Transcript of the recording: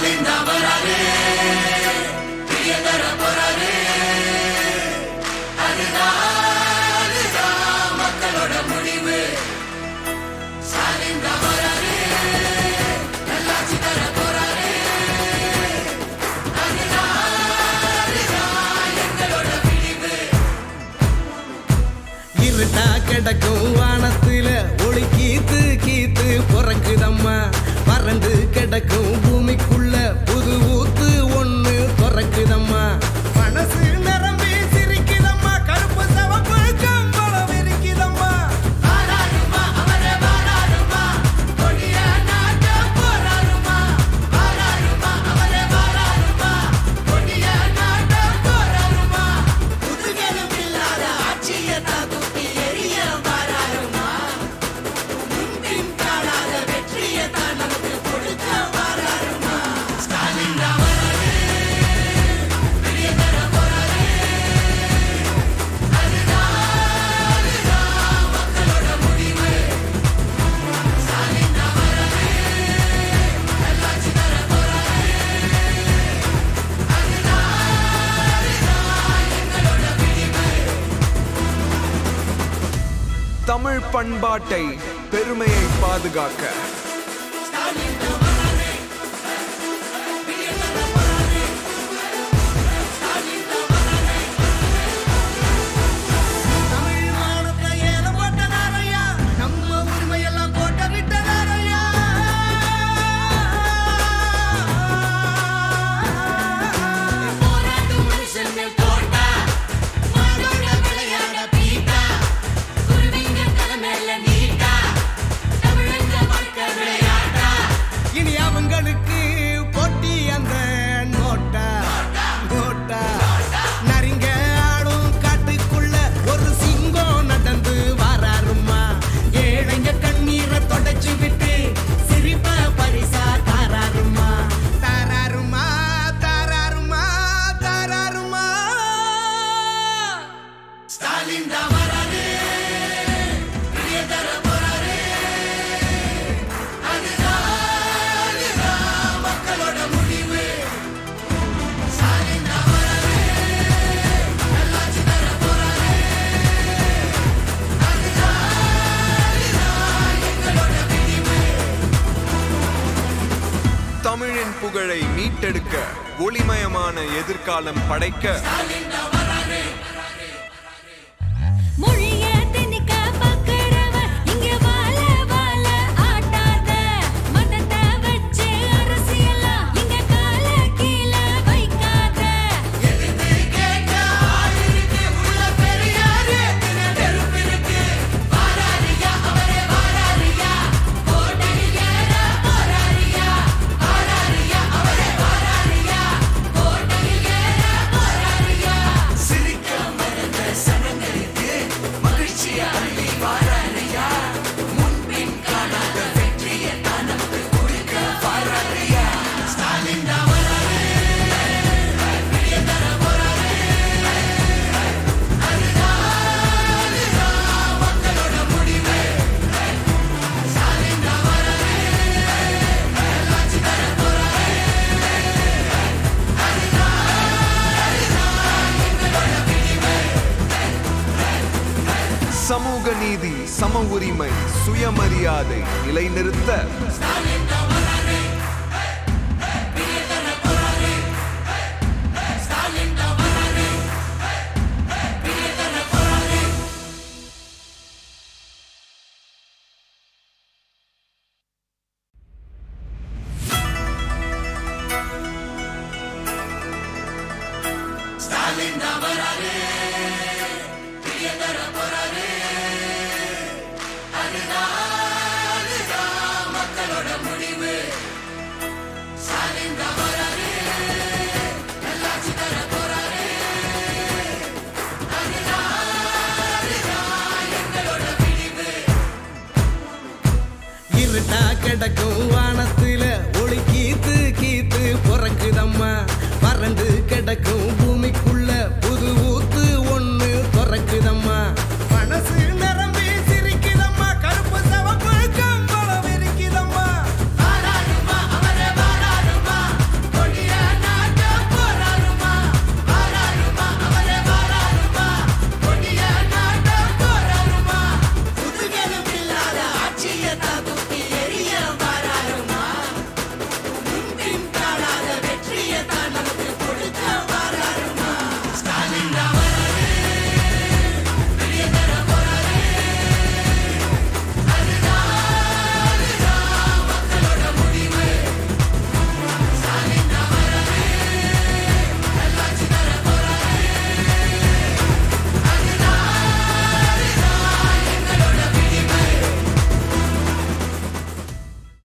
ஸ்டாலின் தான் வராரு பிரியதர போறாரு அதுதான் அதுதான் மக்களோட முடிவு ஸ்டாலின் தான் வராரு நல்லாட்சி தர போறாரு அதுதான் அதுதான் எங்களோட விடிவு இருட்டா கிடக்கும் வானத்துல ஒளி கீத்து கீத்து பிறக்குதம்மா வறண்டு கிடக்கும் பூமிக்குள்ள புது ஊத்து ஒண்ணு பிறக்குதம்மா மனசு நிரம்பி சிரிக்குதம்மா கருப்பு சவப்பு கம்பளம் இருக்குதம்மா வாராருமா அவரே வாராருமா கொடிய நாட்ட போராருமா வாராருமா அவரே வாராருமா கொடிய நாட்ட போராருமா புதுகெலும் இல்லாத ஆட்சியை தான் தூக்கி எரிய வாராருமா முன்பின் காணாத வெற்றியை தான் நமக்கு கொடுக்க வாராருமா ஸ்டாலின் தான் வராரு வெளியே தர போறாரு அதுதான் அதுதான் மக்களோட முடிவு ஸ்டாலின் தான் வராரு நல்லாட்சி தர போறாரு அதுதான் அதுதான் எங்களோட விடிவு தமிழ் பண்பாட்டை பெருமையை பாதுகாக்க ஸ்டாலின் தான் வராரு வெளியே தர போறாரு ஸ்டாலின் தான் வராரு தமிழ் மானத்தை ஏலம் போட்டதாரையா நம்ம உரிமையெல்லாம் கோட்ட விட்டதாரையா போராட்டம் மனுஷன் மேல் தோட்டா மாடோட விளையாட பீட்டா குருவிங்க தலைமையில நீட்டா தமிழங்க வாழ்க்கை விளையாட்டா இனி அவங்களுக்கு போட்டி அந்த நோட்டா நோட்டா நரிங்க ஆடும் காட்டுக்குள்ள ஒரு சிங்கம் நடந்து வராருமா ஏழைங்க கண்ணீரை தொடச்சு விட்டு சிரிப்ப பரிசா தாராருமா தாராருமா தாராருமா தாராருமா ஸ்டாலின் தான் வராரு வெளியே தர போறாரு அதுதான் அதுதான் மக்களோட முடிவு ஸ்டாலின் தான் வராரு நல்லாட்சி தர போறாரு அதுதான் அதுதான் எங்களோட விடிவு தமிழின் புகழை மீட்டெடுக்க ஒளிமயமான எதிர்காலம் படைக்க ஸ்டாலின் தான் வராரு மொழிய திணிக்க பார்க்கிறவ இங்க வாழ வாழ ஆட்டாத மதத்தை வச்சு அரசியலா இங்க கால கீழ வைக்காத எதிர்த்து கேட்க ஆள் இருக்கு உள்ள பெரியாரு எத்தனை நெருப்பு இருக்கு வாராரியா அவரே வாராரியா கோட்டையில் ஏற போறாரியா வாராரியா அவரே வாராரியா கோட்டையில் ஏற போறாரியா சிரிக்க மறந்த சனங்களுக்கு மகிழ்ச்சியா அள்ளி வாராரியா முன்பின் காணாத வெற்றியை தான் நமக்கு கொடுக்க வாராரியா ஸ்டாலின் தான் வராரு வெளியே தர போறாரு அதுதான் அதுதான் மக்களோட முடிவு ஸ்டாலின் தான் வராரு நல்லாட்சி தர போறாரு அதுதான் அதுதான் எங்களோட விடிவு சமூக நீதி சம உரிமை சுயமரியாதை நிலைநிறுத்த ஸ்டாலின் தான் வராரு வெளியே தர போறாரு ஸ்டாலின் தான் வராரு வெளியே தர போறாரு ஸ்டாலின் தான் வராரு வெளியே தர போறாரு அதுதான் அதுதான் மக்களோட முடிவு ஸ்டாலின் தான் வராரு நல்லாட்சி தர போறாரு அதுதான் அதுதான் எங்களோட விடிவு இருட்டா கிடக்கும் வானத்துல ஒளி கீத்து கீத்து பிறக்குதம்மா வறண்டு கிடக்கும்